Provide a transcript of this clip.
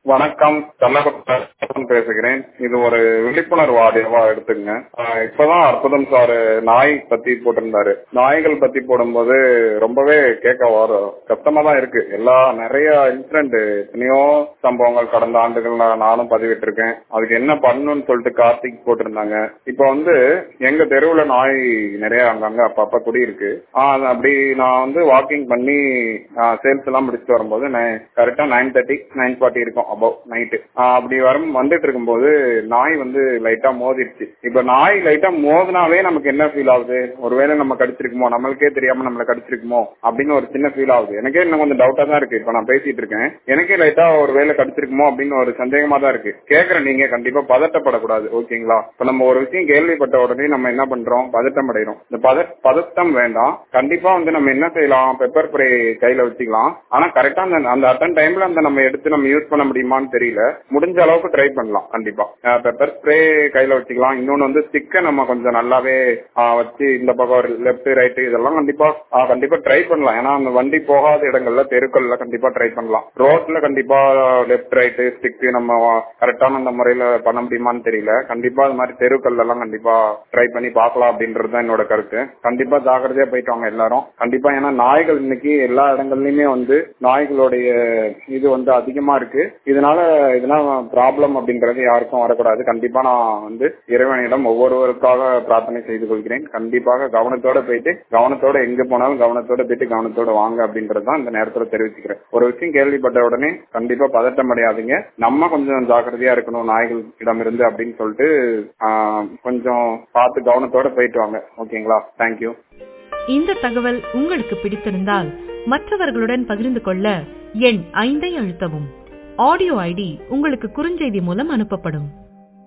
வணக்கம் கள்ளக்குறிச்சி பேசுகிறேன் இது ஒரு விழிப்புணர்வு ஆடியோவா எடுத்துங்க ஆஹ் இப்பதான் அற்புதம் சார் நாய் பத்தி போட்டிருந்தாரு நாய்கள் பத்தி போடும்போது ரொம்பவே கேட்க வரும் கஷ்டமா தான் இருக்கு எல்லா நிறைய இன்சிடென்ட் எத்தனையோ சம்பவங்கள் கடந்த ஆண்டுகள் நான் நானும் பதிவிட்டிருக்கேன் அதுக்கு என்ன பண்ணணும்னு சொல்லிட்டு கார்த்திக் போட்டிருந்தாங்க இப்போ வந்து எங்க தெருவுல நாய் நிறைய அங்கங்க அப்பப்ப குடி இருக்கு ஆஹ் அது அப்படி நான் வந்து வாக்கிங் பண்ணி சேல்ஸ் எல்லாம் முடிச்சுட்டு வரும்போது கரெக்டா நைன் தேர்ட்டி நைன் ஃபார்ட்டி இருக்கும் அபவ் நைட்டு அப்படி வரும் வந்துட்டு இருக்கும்போது நாய் வந்து லைட்டா மோதிருச்சு இப்ப நாய் லைட்டா மோதினாவே நமக்கு என்ன ஃபீல் ஆகுது ஒருவேளை நம்ம கடிச்சிருக்குமோ நம்மளுக்கே தெரியாம நம்மள கடிச்சிருக்குமோ அப்படின்னு ஒரு சின்ன ஃபீல் ஆகுது எனக்கே இன்னும் கொஞ்சம் டவுட்டா தான் இருக்கு இப்ப நான் பேசிட்டு இருக்கேன் எனக்கே லைட்டா ஒரு வேலை கடிச்சிருக்குமோ அப்படின்னு ஒரு சந்தேகமா தான் இருக்கு கேக்குற நீங்க கண்டிப்பா பதட்டப்படக்கூடாது ஓகேங்களா இப்ப நம்ம ஒரு விஷயம் கேள்விப்பட்ட உடனே நம்ம என்ன பண்றோம் பதட்டம் அடைகிறோம் இந்த பத பதட்டம் வேண்டாம் கண்டிப்பா வந்து நம்ம என்ன செய்யலாம் பெப்பர் ஸ்ப்ரே கையில வச்சுக்கலாம் ஆனா கரெக்டா அந்த அந்த அட்டன் டைம்ல அந்த நம்ம எடுத்து நம்ம யூஸ் பண்ண முடியுமான்னு தெரியல முடிஞ்ச அளவுக்கு ட்ரை பண்ணலாம் கண்டிப்பா பெப்பர் ஸ்ப்ரே கையில வச்சுக்கலாம் இன்னொன்னு வந்து ஸ்டிக்கை நம்ம கொஞ்சம் நல்லாவே வச்சு இந்த பக்கம் லெப்ட் ரைட் இதெல்லாம் கண்டிப்பா கண்டிப்பா ட்ரை பண்ணலாம் ஏன்னா அந்த வண்டி போகாத இடங்கள்ல தெருக்கள்ல கண்டிப்பா ட்ரை பண்ணலாம் ரோட்ல கண்டிப்பா லெப்ட் ரைட் ஸ்டிக் நம்ம கரெக்டான அந்த முறையில பண்ண முடியுமான்னு தெரியல கண்டிப்பா அது மாதிரி தெருக்கள்ல எல்லாம் கண்டிப்பா ட்ரை பண்ணி பார்க்கலாம் அப்படின்றது தான் என்னோட கருத்து கண்டிப்பா ஜாக்கிரதையா போயிட்டு வாங்க எல்லாரும் கண்டிப்பா ஏன்னா நாய்கள் இன்னைக்கு எல்லா இடங்கள்லயுமே வந்து நாய்களுடைய இது வந்து அதிகமா இருக்கு இதனால இதனால ப்ராப்ளம் அப்படின்றது யாருக்கும் வரக்கூடாது கண்டிப்பா நான் வந்து இறைவனிடம் ஒவ்வொருவருக்காக பிரார்த்தனை செய்து கொள்கிறேன் கண்டிப்பாக கவனத்தோட போயிட்டு கவனத்தோட எங்க போனாலும் கவனத்தோட போயிட்டு கவனத்தோட வாங்க அப்படின்றது தான் இந்த நேரத்துல தெரிவிச்சுக்கிறேன் ஒரு விஷயம் கேள்விப்பட்ட உடனே கண்டிப்பா பதட்டம் அடையாதீங்க நம்ம கொஞ்சம் ஜாக்கிரதையா இருக்கணும் நாய்கள் இடம் இருந்து அப்படின்னு சொல்லிட்டு கொஞ்சம் பார்த்து கவனத்தோட போயிட்டு வாங்க ஓகேங்களா தேங்க்யூ இந்த தகவல் உங்களுக்கு பிடித்திருந்தால் மற்றவர்களுடன் பகிர்ந்து கொள்ள எண் ஐந்தை அழுத்தவும் ஆடியோ ஐடி உங்களுக்கு குறுஞ்செய்தி மூலம் அனுப்பப்படும்